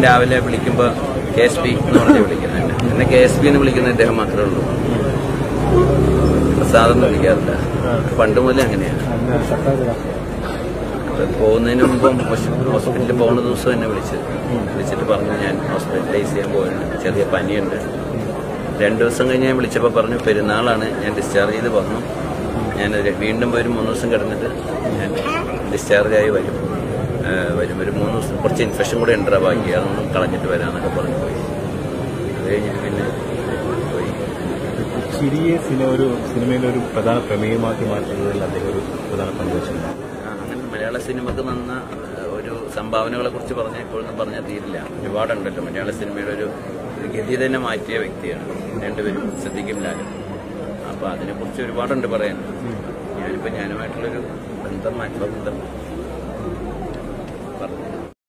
രാവിലെ വിളിക്കുമ്പോൾ K S P എന്ന് പറഞ്ഞ് വിളിക്കുന്നത് എന്നെ. എന്നെ കെ എസ് പി എന്ന് വിളിക്കുന്ന അദ്ദേഹം മാത്രമേ ഉള്ളൂ പ്രസാദം എന്ന് വിളിക്കാറില്ല പണ്ട് മുതലേ അങ്ങനെയാണ് അപ്പൊ പോകുന്നതിന് മുമ്പ് ഹോസ്പിറ്റലിൽ പോകുന്ന ദിവസം എന്നെ വിളിച്ച് വിളിച്ചിട്ട് പറഞ്ഞു ഞാൻ ഹോസ്പിറ്റലൈസ് ചെയ്യാൻ പോയാണ് ചെറിയ പനിയുണ്ട് രണ്ടു ദിവസം കഴിഞ്ഞ് ഞാൻ വിളിച്ചപ്പോൾ പറഞ്ഞു പെരുന്നാളാണ് ഞാൻ ഡിസ്ചാർജ് ചെയ്ത് വന്നു ഞാൻ വീണ്ടും ഒരു മൂന്ന് ദിവസം കിടന്നിട്ട് ഞാൻ ഡിസ്ചാർജ് ആയി വരും ആ, വരും ഒരു മൂന്ന് ദിവസം കുറച്ച് ഇൻഫെക്ഷൻ കൂടെ ഉണ്ടാ ബാക്കി അതൊന്നും കളഞ്ഞിട്ട് വരാമെന്നൊക്കെ പറഞ്ഞു പോയി അത് കഴിഞ്ഞ് പിന്നെ പോയി ചിരിയെ സിനിമ ഒരു സിനിമയിലെ ഒരു പ്രധാന പ്രമേയമാക്കി മാറ്റുന്നതിൽ അദ്ദേഹം ഒരു പ്രധാന പങ്ക് വച്ചിട്ടുണ്ട് ആ, അങ്ങനെ മലയാള സിനിമക്ക് വന്ന ഏഹ്, ഒരു സംഭാവനകളെ കുറിച്ച് പറഞ്ഞാൽ ഇപ്പോഴൊന്നും പറഞ്ഞാൽ തീരില്ല ഒരുപാടുണ്ടല്ലോ മലയാള സിനിമയുടെ ഒരു ഒരു ഗതി തന്നെ മാറ്റിയ വ്യക്തിയാണ് രണ്ടുപേരും സിദ്ദിഖും ലാലും അപ്പൊ അതിനെക്കുറിച്ച് ഒരുപാടുണ്ട് പറയാൻ ഞാനിപ്പോ ഞാനുമായിട്ടുള്ളൊരു ബന്ധം ആത്മബന്ധം പറഞ്ഞു